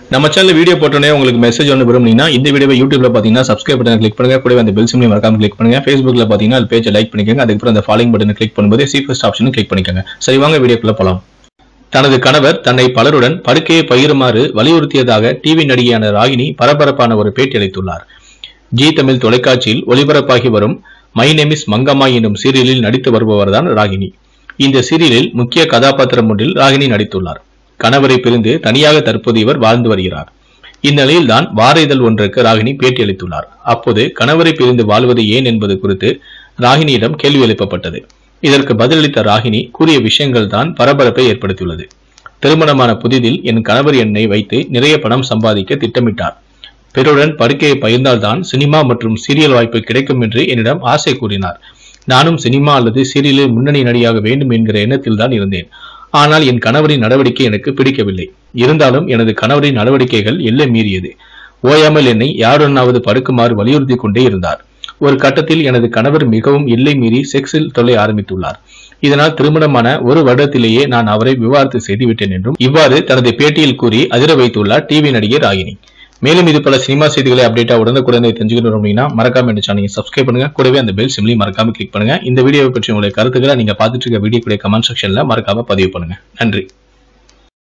நம்ம channel video போட்டோன்னே உங்களுக்கு மெசேஜ் ஒன்று விரும்புனீங்கன்னா இந்த வீடியோவை யூடியூப்ல பார்த்தீங்கன்னா சப்ஸ்கிரைப் பட்டன் கிளிக் பண்ணுங்க கூடவே அந்த பெல் சிம்லையும் மறக்காம கிளிக் பண்ணுங்க ஃபேஸ்புக்ல பார்த்தீங்கன்னா அது பேஜை லைக் பண்ணிக்கோங்க அதுக்கப்புறம் அந்த ஃபாலோயிங் பட்டனை கிளிக் பண்ணும்போது சி ஃபர்ஸ்ட் ஆப்ஷனும் கிளிக் பண்ணிக்கோங்க சரி வாங்க வீடியோக்குள்ள போலாம் தனது கணவர் தன்னை பலருடன் படுக்கையை பகிருமாறு வலியுறுத்தியதாக டிவி நடிகையான ராகினி பரபரப்பான ஒரு பேட்டி அளித்துள்ளார் ஜி தமிழ் தொலைக்காட்சியில் ஒளிபரப்பாகி வரும் மை நேமிஸ் மங்கம்மா என்னும் சீரியலில் நடித்து வருபவர்தான் ராகினி இந்த சீரியலில் முக்கிய கதாபாத்திரம் ஒன்றில் ராகினி நடித்துள்ளார் கணவரை பிரிந்து தனியாக தற்போது இவர் வாழ்ந்து வருகிறார் இந்நிலையில்தான் வார இதழ் ஒன்றுக்கு ராகினி பேட்டி அளித்துள்ளார் அப்போது கணவரை பிரிந்து வாழ்வது ஏன் என்பது குறித்து ராகினியிடம் கேள்வி எழுப்பப்பட்டது இதற்கு பதிலளித்த ராகினி கூறிய விஷயங்கள் தான் பரபரப்பை ஏற்படுத்தியுள்ளது திருமணமான புதிதில் என் கணவர் என்னை வைத்து நிறைய பணம் சம்பாதிக்க திட்டமிட்டார் பிறருடன் படுக்கையை பகிர்ந்தால்தான் சினிமா மற்றும் சீரியல் வாய்ப்பு கிடைக்கும் என்று என்னிடம் ஆசை கூறினார் நானும் சினிமா அல்லது சீரியலில் முன்னணி நடிகாக வேண்டும் என்கிற எண்ணத்தில் தான் இருந்தேன் ஆனால் என் கணவரின் நடவடிக்கை எனக்கு பிடிக்கவில்லை இருந்தாலும் எனது கணவரின் நடவடிக்கைகள் எல்லை மீறியது ஓயாமல் என்னை யாருடனாவது படுக்குமாறு வலியுறுத்தி கொண்டே இருந்தார் ஒரு கட்டத்தில் எனது கணவர் மிகவும் எல்லை மீறி செக்ஸில் தொல்லை ஆரம்பித்துள்ளார் இதனால் திருமணமான ஒரு வருடத்திலேயே நான் அவரை விவாகரத்து செய்துவிட்டேன் என்றும் இவ்வாறு தனது பேட்டியில் கூறி அதிர வைத்துள்ளார் டிவி நடிகை ராகினி மேலும் இது பல சினிமா செய்திகளை அப்டேட்டா உடனுக்குடனே தெரிஞ்சுக்கணும் அப்படின்னா மறக்காம இந்த சேனலை சப்ஸ்கிரைப் பண்ணுங்க கூடவே அந்த பெல் சிம்லையும் மறக்காம கிளிக் பண்ணுங்க இந்த வீடியோவை பற்றி உங்களுடைய கருத்துக்களை நீங்க பார்த்துட்டு இருக்க வீடியோ கமெண்ட் செக்ஷன்ல மறக்காம பதிவு பண்ணுங்க நன்றி